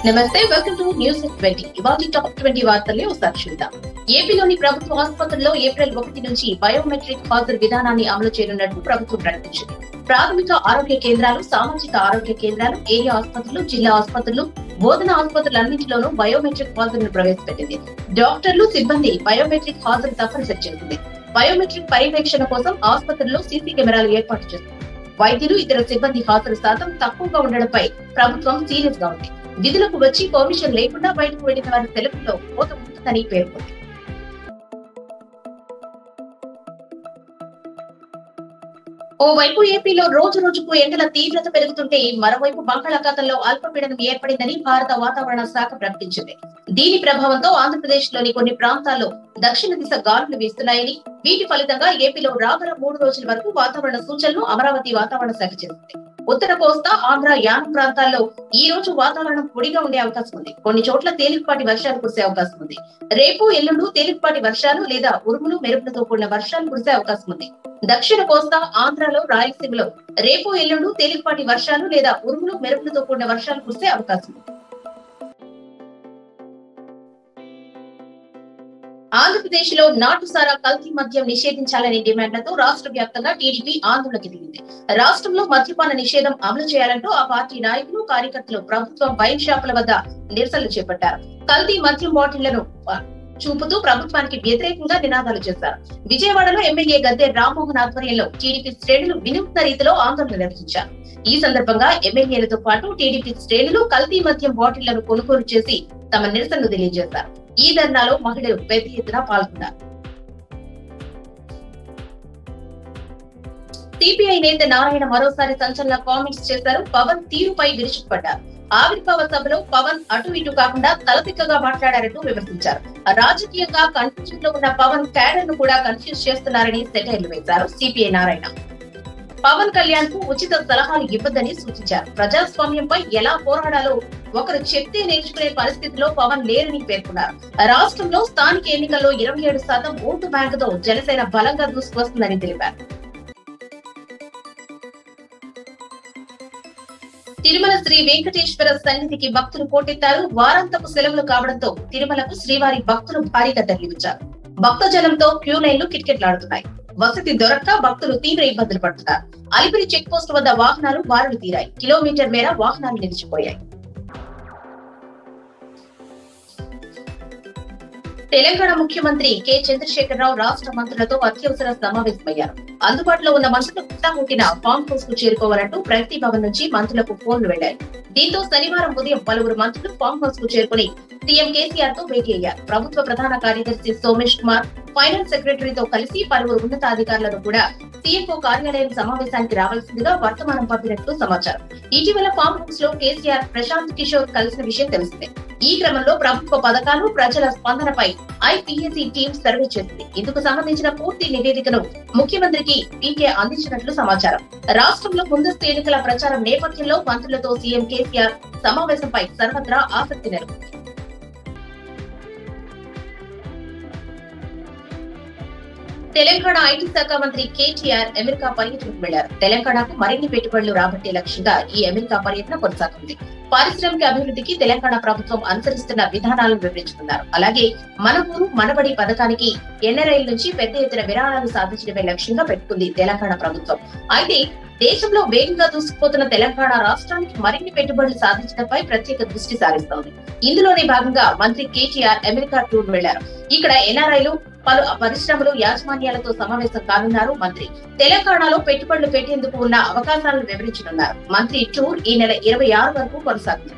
నమస్తే welcome to news twenty ఇవాళ top twenty వార్తల్ని ఒకసారి చూద్దాం ఏపీలోని ప్రభుత్వ ఆసుపత్రుల్లో ఏప్రిల్ ఒకటి నుంచి బయోమెట్రిక్ హాజరు విధానాన్ని అమలు చేయనున్నట్టు ప్రభుత్వం ప్రకటించింది ప్రాథమిక ఆరోగ్య కేంద్రాలు సామాజిక ఆరోగ్య కేంద్రాలు ఏరియా ఆసుపత్రులు జిల్లా ఆసుపత్రులు బోధన ఆసుపత్రులన్నింటిలోనూ బయోమెట్రిక్ హాజరును ప్రవేశపెట్టింది డాక్టర్లు సిబ్బంది బయోమెట్రిక్ హాజరు తప్పనిసరి చేసింది బయోమెట్రిక్ పర్యవేక్షణ కోసం ఆసుపత్రుల్లో సీసీ కెమెరాలు ఏర్పాటు చేస్తుంది వైద్యులు ఇతర సిబ్బంది హాజరు శాతం తక్కువగా ఉండడంపై ప్రభుత్వం సీరియస్ గా ఉంది విధులకు వచ్చి పర్మిషన్ లేకుండా బయటకు వెళ్లిన వారి సెలవులో కోత ఉంటుందని పేర్కొంది ఓవైపు ఏపీలో రోజు రోజుకు ఎండల తీవ్రత పెరుగుతుంటే మరోవైపు బంగాళాఖాతంలో అల్పపీడనం ఏర్పడిందని భారత వాతావరణ శాఖ ప్రకటించింది దీని ప్రభావంతో ఆంధ్రప్రదేశ్ లోని కొన్ని ప్రాంతాల్లో దక్షిణ దిశ గాలులు వీస్తున్నాయని వీటి ఫలితంగా ఏపీలో రాగల మూడు రోజుల వరకు వాతావరణ సూచనలు అమరావతి వాతావరణ శాఖ చేసింది ఉత్తర కోస్తా ఆంధ్ర యానం ప్రాంతాల్లో ఈ రోజు వాతావరణం పొడిగా ఉండే అవకాశం ఉంది కొన్ని చోట్ల తేలికపాటి వర్షాలు కురిసే అవకాశం ఉంది రేపు ఎల్లుండు తేలికపాటి వర్షాలు లేదా ఉరుములు మెరుపులతో కూడిన వర్షాలు కురిసే అవకాశం ఉంది దక్షిణ కోస్తా ఆంధ్రలో రాయలసీమలో రేపు ఎల్లుండు తేలికపాటి వర్షాలు లేదా ఉరుములు మెరుపులతో కూడిన వర్షాలు కురిసే అవకాశం ఉంది ఆంధ్రప్రదేశ్ లో నాటుసారా కల్తీ మద్యం నిషేధించాలనే డిమాండ్లతో రాష్ట్ర వ్యాప్తంగా టీడీపీ ఆందోళనకి దిగింది రాష్ట్రంలో మద్యపాన నిషేధం అమలు చేయాలంటూ ఆ పార్టీ నాయకులు కార్యకర్తలు ప్రభుత్వం వైన్ షాపుల వద్ద నిరసనలు చేపట్టారు కల్తీ మద్యం బాటిళ్లను చూపుతూ ప్రభుత్వానికి వ్యతిరేకంగా నినాదాలు చేశారు విజయవాడలో ఎమ్మెల్యే గద్దె రామ్మోహన్ ఆధ్వర్యంలో టీడీపీ శ్రేణులు వినూత్న రీతిలో ఆందోళన నిర్వహించారు ఈ సందర్భంగా ఎమ్మెల్యేలతో పాటు టీడీపీ శ్రేణులు కల్తీ మద్యం బాటిళ్లను కొనుగోలు చేసి తమ నిరసనలు తెలియజేశారు ఈ ధర్నాలో మహిళలు పెద్ద ఎత్తున పాల్గొన్నారు సిపిఐ నేత నారాయణ మరోసారి సంచలన కామెంట్స్ చేశారు పవన్ తీరుపై విరుచుకుపడ్డారు ఆవిర్భావ సభలో పవన్ అటు ఇటు కాకుండా తలతిక్కగా మాట్లాడారంటూ విమర్శించారు రాజకీయంగా కన్ఫ్యూజన్ లో ఉన్న పవన్ క్యాడర్ ను కూడా కన్ఫ్యూజ్ చేస్తున్నారని సెటైర్లు వేశారు సిపిఐ నారాయణ పవన్ కళ్యాణ్ కు ఉచిత సలహాలు ఇవ్వద్దని సూచించారు ప్రజాస్వామ్యంపై ఎలా పోరాడాలో ఒకరు చెప్తే నేర్చుకునే పరిస్థితిలో పవన్ లేరని పేర్కొన్నారు రాష్ట్రంలో స్థానిక ఎన్నికల్లో ఇరవై ఏడు శాతం ఓటు బ్యాంకుతో జనసేన బలంగా దూసుకువస్తుందని తెలిపారు తిరుమల శ్రీ వెంకటేశ్వర సన్నిధికి భక్తులు పోటెత్తారు వారాంతపు సెలవులు కావడంతో తిరుమలకు శ్రీవారి భక్తులు భారీగా తరలివచ్చారు భక్త జనంతో క్యూ లైన్లు కిటకిటలాడుతున్నాయి వసతి దొరక్క భక్తులు తీవ్ర ఇబ్బందులు పడుతున్నారు అలిపిరి చెక్ పోస్ట్ వద్ద వాహనాలు బారులు తీరాయి కిలోమీటర్ మేర వాహనాలు నిలిచిపోయాయి తెలంగాణ ముఖ్యమంత్రి కె చంద్రశేఖరరావు రాష్ట్ర మంత్రులతో అత్యవసర సమావేశమయ్యారు అందుబాటులో ఉన్న మంత్రులు పుట్టిన ఫామ్ హౌస్ కు చేరుకోవాలంటూ ప్రగతి భవన్ నుంచి మంత్రులకు ఫోన్లు వెళ్లాయి దీంతో శనివారం ఉదయం పలువురు మంత్రులు ఫామ్ హౌస్ కు చేరుకుని సీఎం కేసీఆర్ తో భేటీ అయ్యారు ప్రభుత్వ ప్రధాన కార్యదర్శి సోమేష్ కుమార్ ఫైనాన్స్ సెక్రటరీతో కలిసి పలువురు ఉన్నతాధికారులను కూడా సీఎంఓ కార్యాలయం సమావేశానికి రావాల్సిందిగా వర్తమానం పంపినట్లు సమాచారం ఇటీవల ఫామ్ హౌస్ లో కేసీఆర్ ప్రశాంత్ కిషోర్ కలిసిన విషయం తెలిసిందే ఈ క్రమంలో ప్రభుత్వ పథకాలు ప్రజల స్పందనపై ఐపీఎస్సీ టీం సర్వే చేసింది ఇందుకు సంబంధించిన పూర్తి నివేదికను ముఖ్యమంత్రికి పీకే అందించినట్లు సమాచారం రాష్ట్రంలో ముందస్తు ఎన్నికల ప్రచారం నేపథ్యంలో మంత్రులతో సీఎం కేసీఆర్ సమావేశంపై సర్వత్రా ఆసక్తి నెలకొంది తెలంగాణ ఐటీ శాఖ మంత్రి కేటీఆర్ అమెరికా పర్యటనకు వెళ్లారు తెలంగాణకు మరిన్ని పెట్టుబడులు రాబట్టే లక్ష్యంగా ఈ అమెరికా పర్యటన కొనసాగుతుంది పారిశ్రామిక అభివృద్ధికి తెలంగాణ ప్రభుత్వం అనుసరిస్తున్న విధానాలను వివరించుకున్నారు అలాగే మన ఊరు మనబడి పథకానికి ఎన్ఆర్ఐల నుంచి పెద్ద ఎత్తున విరాళాలు సాధించడమే లక్ష్యంగా పెట్టుకుంది తెలంగాణ ప్రభుత్వం అయితే దేశంలో వేగంగా దూసుకుపోతున్న తెలంగాణ రాష్ట్రానికి మరిన్ని పెట్టుబడులు సాధించడంపై ప్రత్యేక దృష్టి సారిస్తోంది ఇందులోనే భాగంగా మంత్రి కేటీఆర్ అమెరికా టూర్ వెళ్లారు ఇక్కడ ఎన్ఆర్ఐలు పలు పరిశ్రమలు యాజమాన్యాలతో సమావేశం కానున్నారు మంత్రి తెలంగాణలో పెట్టుబడులు పెట్టేందుకు ఉన్న అవకాశాలను వివరించనున్నారు మంత్రి టూర్ ఈ నెల ఇరవై ఆరు వరకు కొనసాగుతుంది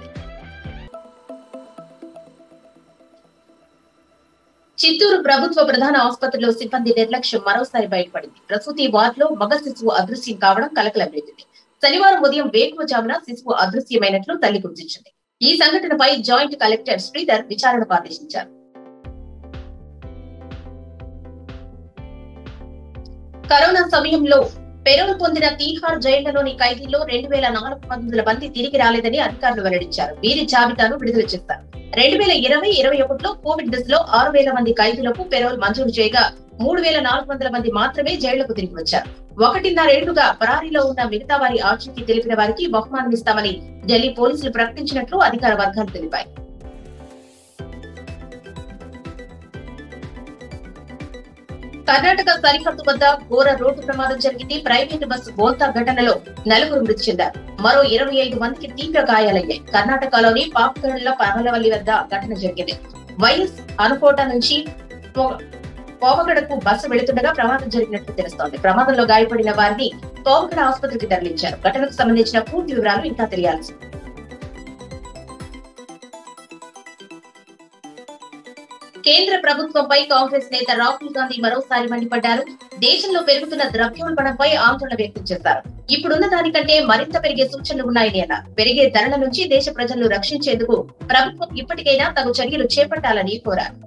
చిత్తూరు ప్రభుత్వ ప్రధాన ఆసుపత్రిలో సిబ్బంది నిర్లక్ష్యం మరోసారి బయటపడింది ప్రసూతి వార్డులో మగ శిశువు అదృశ్యం కావడం కలకలబెట్టింది శనివారం ఉదయం వేకువజామున శిశువు అదృశ్యమైనట్లు తల్లి గుర్తించింది ఈ సంఘటనపై జాయింట్ కలెక్టర్ శ్రీధర్ విచారణకు ఆదేశించారు కరోనా సమయంలో పెరోల్ పొందిన తీహార్ జైళ్లలోని ఖైదీల్లో రెండు వేల నాలుగు వందల మంది తిరిగి రాలేదని అధికారులు వెల్లడించారు వీరి జాబితాను విడుదల చేస్తారు రెండు వేల ఇరవై ఇరవై ఒకటిలో కోవిడ్ దశలో ఆరు వేల మంది ఖైదీలకు పెరోల్ మంజూరు చేయగా మూడు వేల నాలుగు వందల మంది మాత్రమే జైళ్లకు తిరిగి వచ్చారు ఒకటిన్నరేళ్లుగా పరారీలో ఉన్న మిగతా వారి ఆచూకీ తెలిపిన వారికి బహుమానం ఇస్తామని ఢిల్లీ పోలీసులు ప్రకటించినట్లు అధికార వర్గాలు తెలిపాయి కర్ణాటక సరిహద్దు వద్ద ఘోర రోడ్డు ప్రమాదం జరిగింది ప్రైవేటు బస్సు బోల్తా ఘటనలో నలుగురు మృతి చెందారు మరో ఇరవై ఐదు మందికి తీవ్ర గాయాలయ్యాయి కర్ణాటకలోని పాపకరణల పర్వలవల్లి వద్ద ఘటన జరిగింది వైఎస్ అనుకోట నుంచి పో- పోవగడకు బస్సు వెళుతుండగా ప్రమాదం జరిగినట్లు తెలుస్తోంది ప్రమాదంలో గాయపడిన వారిని పోవగడ ఆసుపత్రికి తరలించారు ఘటనకు సంబంధించిన పూర్తి వివరాలు ఇంకా తెలియాల్సి ఉంది. కేంద్ర ప్రభుత్వంపై కాంగ్రెస్ నేత రాహుల్ గాంధీ మరోసారి మండిపడ్డారు దేశంలో పెరుగుతున్న ద్రవ్యోల్బణంపై ఆందోళన వ్యక్తం చేశారు ఇప్పుడున్న దానికంటే మరింత పెరిగే సూచనలు ఉన్నాయని అన్నారు పెరిగే ధరల నుంచి దేశ ప్రజలను రక్షించేందుకు ప్రభుత్వం ఇప్పటికైనా తగు చర్యలు చేపట్టాలని కోరారు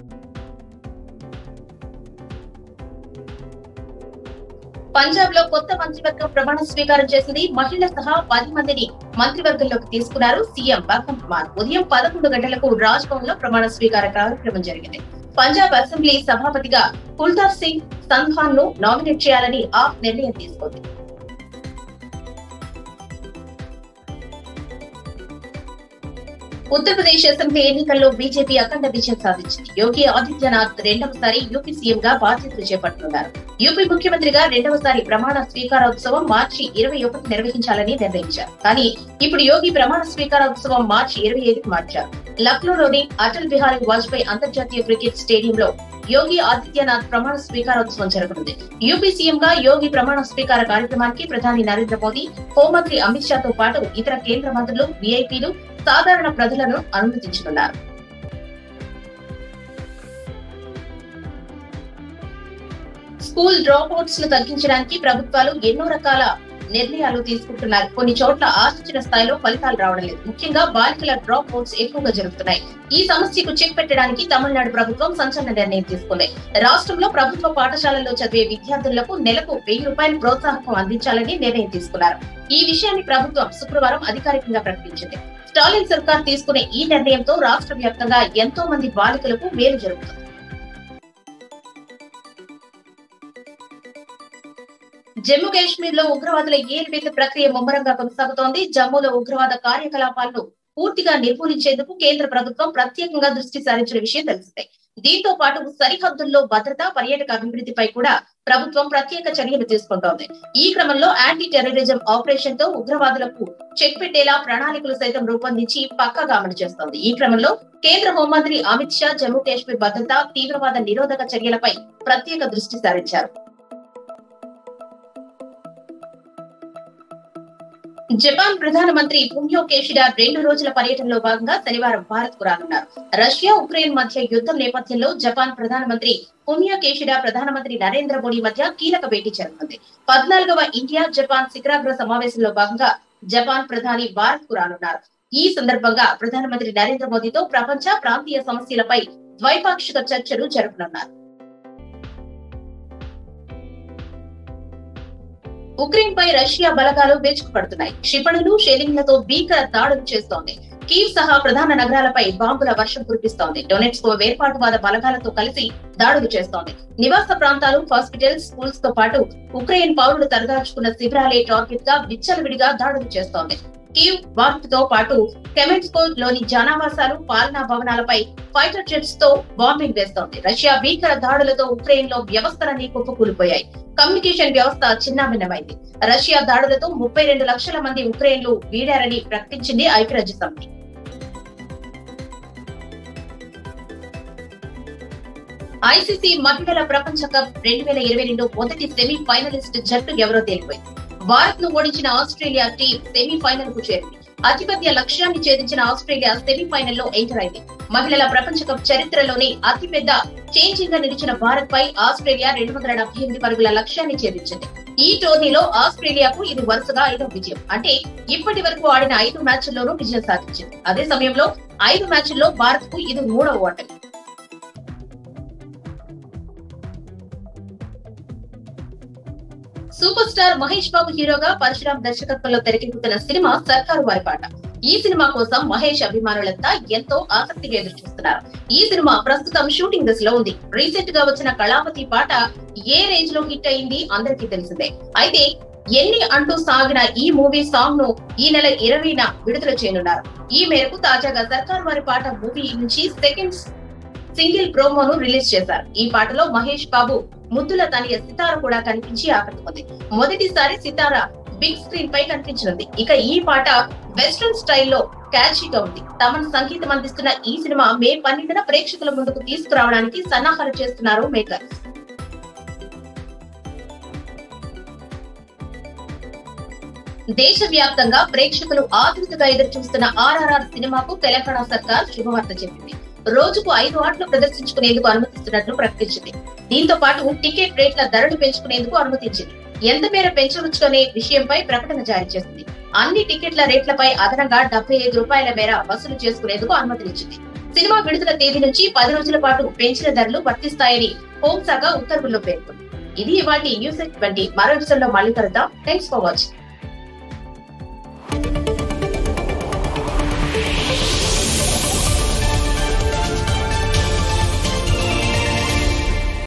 పంజాబ్ లో కొత్త మంత్రివర్గం ప్రమాణ స్వీకారం చేసింది మహిళ సహా పది మందిని మంత్రివర్గంలోకి తీసుకున్నారు సీఎం భగవంత్ మాన్ ఉదయం పదకొండు గంటలకు రాజ్ భవన్ లో ప్రమాణ స్వీకార కార్యక్రమం జరిగింది పంజాబ్ అసెంబ్లీ సభాపతిగా కుల్తార్ సింగ్ సంధాన్ ను నామినేట్ చేయాలని ఆప్ నిర్ణయం తీసుకుంది ఉత్తరప్రదేశ్ అసెంబ్లీ ఎన్నికల్లో బీజేపీ అఖండ విజయం సాధించింది యోగి ఆదిత్యనాథ్ రెండవసారి యూపీ సీఎం గా బాధ్యతలు చేపడుతున్నారు యూపీ ముఖ్యమంత్రిగా రెండవసారి ప్రమాణ స్వీకారోత్సవం మార్చి ఇరవై ఒకటి నిర్వహించాలని నిర్ణయించారు కానీ ఇప్పుడు యోగి ప్రమాణ స్వీకారోత్సవం మార్చి ఇరవై ఐదుకు మార్చారు లక్నోలోని అటల్ బిహారీ వాజ్పేయి అంతర్జాతీయ క్రికెట్ స్టేడియంలో యోగి ఆదిత్యనాథ్ ప్రమాణ స్వీకారోత్సవం జరగనుంది యూపీ సీఎం గా యోగి ప్రమాణ స్వీకార కార్యక్రమానికి ప్రధాని నరేంద్ర మోదీ హోంమంత్రి అమిత్ షా తో పాటు ఇతర కేంద్ర మంత్రులు వీఐపీలు సాధారణ ప్రజలను అనుమతించనున్నారు స్కూల్ డ్రాప్ అవుట్స్ ను తగ్గించడానికి ప్రభుత్వాలు ఎన్నో రకాల నిర్ణయాలు తీసుకుంటున్నారు కొన్ని చోట్ల ఆశించిన స్థాయిలో ఫలితాలు రావడం లేదు ముఖ్యంగా బాలికల డ్రాప్ అవుట్స్ ఎక్కువగా జరుగుతున్నాయి ఈ సమస్యకు చెక్ పెట్టడానికి తమిళనాడు ప్రభుత్వం సంచలన నిర్ణయం తీసుకుంది రాష్ట్రంలో ప్రభుత్వ పాఠశాలల్లో చదివే విద్యార్థులకు నెలకు వెయ్యి రూపాయల ప్రోత్సాహకం అందించాలని నిర్ణయం తీసుకున్నారు ఈ విషయాన్ని ప్రభుత్వం శుక్రవారం అధికారికంగా ప్రకటించింది స్టాలిన్ సర్కార్ తీసుకునే ఈ నిర్ణయంతో రాష్ట్ర వ్యాప్తంగా ఎంతో మంది బాలికలకు మేలు జరుగుతుంది జమ్మూ కాశ్మీర్ లో ఉగ్రవాదుల ఏరివేత ప్రక్రియ ముమ్మరంగా కొనసాగుతోంది జమ్మూలో ఉగ్రవాద కార్యకలాపాలను పూర్తిగా నిర్మూలించేందుకు కేంద్ర ప్రభుత్వం ప్రత్యేకంగా దృష్టి సారించిన విషయం తెలిసిందే దీంతో పాటు సరిహద్దుల్లో భద్రత పర్యాటక అభివృద్ధిపై కూడా ప్రభుత్వం ప్రత్యేక చర్యలు తీసుకుంటోంది ఈ క్రమంలో యాంటీ టెర్రరిజం ఆపరేషన్ తో ఉగ్రవాదులకు చెక్ పెట్టేలా ప్రణాళికలు సైతం రూపొందించి పక్కాగా అమలు చేస్తోంది ఈ క్రమంలో కేంద్ర హోంమంత్రి అమిత్ షా జమ్మూ కాశ్మీర్ భద్రత తీవ్రవాద నిరోధక చర్యలపై ప్రత్యేక దృష్టి సారించారు జపాన్ ప్రధానమంత్రి ఫుమియో కేషిడా రెండు రోజుల పర్యటనలో భాగంగా శనివారం భారత్ కు రానున్నారు రష్యా ఉక్రెయిన్ మధ్య యుద్ధం నేపథ్యంలో జపాన్ ప్రధానమంత్రి ఫుమియో కేషిడా ప్రధానమంత్రి నరేంద్ర మోడీ మధ్య కీలక భేటీ జరుగుతుంది పద్నాలుగవ ఇండియా జపాన్ శిఖరాగ్ర సమావేశంలో భాగంగా జపాన్ ప్రధాని భారత్ కు రానున్నారు ఈ సందర్భంగా ప్రధానమంత్రి నరేంద్ర మోదీతో ప్రపంచ ప్రాంతీయ సమస్యలపై ద్వైపాక్షిక చర్చలు జరపనున్నారు ఉక్రెయిన్ పై రష్యా బలగాలు విరుచుకుపడుతున్నాయి క్షిపణులు షెలింగ్లతో భీకర దాడులు చేస్తోంది కీవ్ సహా ప్రధాన నగరాలపై బాంబుల వర్షం కురిపిస్తోంది డొనెట్స్ కు వేర్పాటువాద బలగాలతో కలిసి దాడులు చేస్తోంది నివాస ప్రాంతాలు హాస్పిటల్స్ స్కూల్స్ తో పాటు ఉక్రెయిన్ పౌరులు తరదాచుకున్న శిబిరాలే టార్గెట్ గా విచ్చలవిడిగా దాడులు చేస్తోంది కీవ్ వార్తతో పాటు కెమెన్స్కో లోని జనావాసాలు పాలనా భవనాలపై ఫైటర్ జెట్స్ తో బాంబింగ్ వేస్తోంది రష్యా భీకర దాడులతో ఉక్రెయిన్ లో వ్యవస్థలన్నీ కుప్పకూలిపోయాయి కమ్యూనికేషన్ వ్యవస్థ చిన్నాభిన్నమైంది రష్యా దాడులతో ముప్పై రెండు లక్షల మంది ఉక్రెయిన్లు వీడారని ప్రకటించింది ఐక్యరాజ్య సమితి ఐసీసీ మహిళల ప్రపంచ కప్ రెండు వేల ఇరవై రెండు మొదటి సెమీ ఫైనలిస్ట్ జట్టు ఎవరో తేలిపోయింది భారత్ ను ఓడించిన ఆస్ట్రేలియా టీం సెమీ ఫైనల్ కు చేరింది అతిపెద్ద లక్ష్యాన్ని ఛేదించిన ఆస్ట్రేలియా సెమీఫైనల్ లో ఎంటర్ అయింది మహిళల ప్రపంచ కప్ చరిత్రలోనే అతిపెద్ద చేంజింగ్ గా నిలిచిన భారత్ పై ఆస్ట్రేలియా రెండు వందల డెబ్బై ఎనిమిది పరుగుల లక్ష్యాన్ని ఛేదించింది ఈ టోర్నీలో ఆస్ట్రేలియాకు ఇది వరుసగా ఐదో విజయం అంటే ఇప్పటి వరకు ఆడిన ఐదు మ్యాచ్ల్లోనూ విజయం సాధించింది అదే సమయంలో ఐదు మ్యాచ్ల్లో భారత్ కు ఇది మూడవ ఓటమి సూపర్ స్టార్ మహేష్ బాబు హీరోగా పరశురామ్ దర్శకత్వంలో తెరకెక్కుతున్న సినిమా సర్కారు వారి పాట ఈ సినిమా కోసం మహేష్ అభిమానులంతా ఎంతో ఆసక్తిగా ఎదురు చూస్తున్నారు ఈ సినిమా ప్రస్తుతం షూటింగ్ దశలో ఉంది రీసెంట్ గా వచ్చిన కళావతి పాట ఏ రేంజ్ లో హిట్ అయింది అందరికీ తెలిసిందే అయితే ఎన్ని అంటూ సాగిన ఈ మూవీ సాంగ్ ను ఈ నెల ఇరవైన విడుదల చేయనున్నారు ఈ మేరకు తాజాగా సర్కార్ వారి పాట మూవీ నుంచి సెకండ్ సింగిల్ ప్రోమోను రిలీజ్ చేశారు ఈ పాటలో మహేష్ బాబు ముద్దుల తనయ సితార కూడా కనిపించి ఆకట్టుకుంది మొదటిసారి సితార బిగ్ స్క్రీన్ పై కనిపించనుంది ఇక ఈ పాట వెస్ట్రన్ స్టైల్లో క్యాచీగా ఉంది తమను సంగీతం అందిస్తున్న ఈ సినిమా మే పన్నెండున ప్రేక్షకుల ముందుకు తీసుకురావడానికి సన్నాహాలు చేస్తున్నారు మేకర్స్ దేశవ్యాప్తంగా ప్రేక్షకులు ఆతృతగా ఎదురు చూస్తున్న ఆర్ఆర్ఆర్ సినిమాకు తెలంగాణ సర్కార్ శుభవార్త చెప్పింది రోజుకు ఐదు ఆటలు ప్రదర్శించుకునేందుకు అనుమతిస్తున్నట్లు ప్రకటించింది దీంతో పాటు టికెట్ రేట్ల ధరలు పెంచుకునేందుకు అనుమతించింది ఎంత మేర పెంచవచ్చునే విషయంపై ప్రకటన జారీ చేసింది అన్ని టికెట్ల రేట్లపై అదనంగా డెబ్బై ఐదు రూపాయల మేర వసూలు చేసుకునేందుకు అనుమతినిచ్చింది సినిమా విడుదల తేదీ నుంచి పది రోజుల పాటు పెంచిన ధరలు వర్తిస్తాయని హోంశాఖ ఉత్తర్వుల్లో పేర్కొంది ఇది ఇవాటి న్యూస్ ట్వంటీ మరో విషయంలో మళ్ళీ కలుద్దాం థ్యాంక్స్ ఫర్ వాచింగ్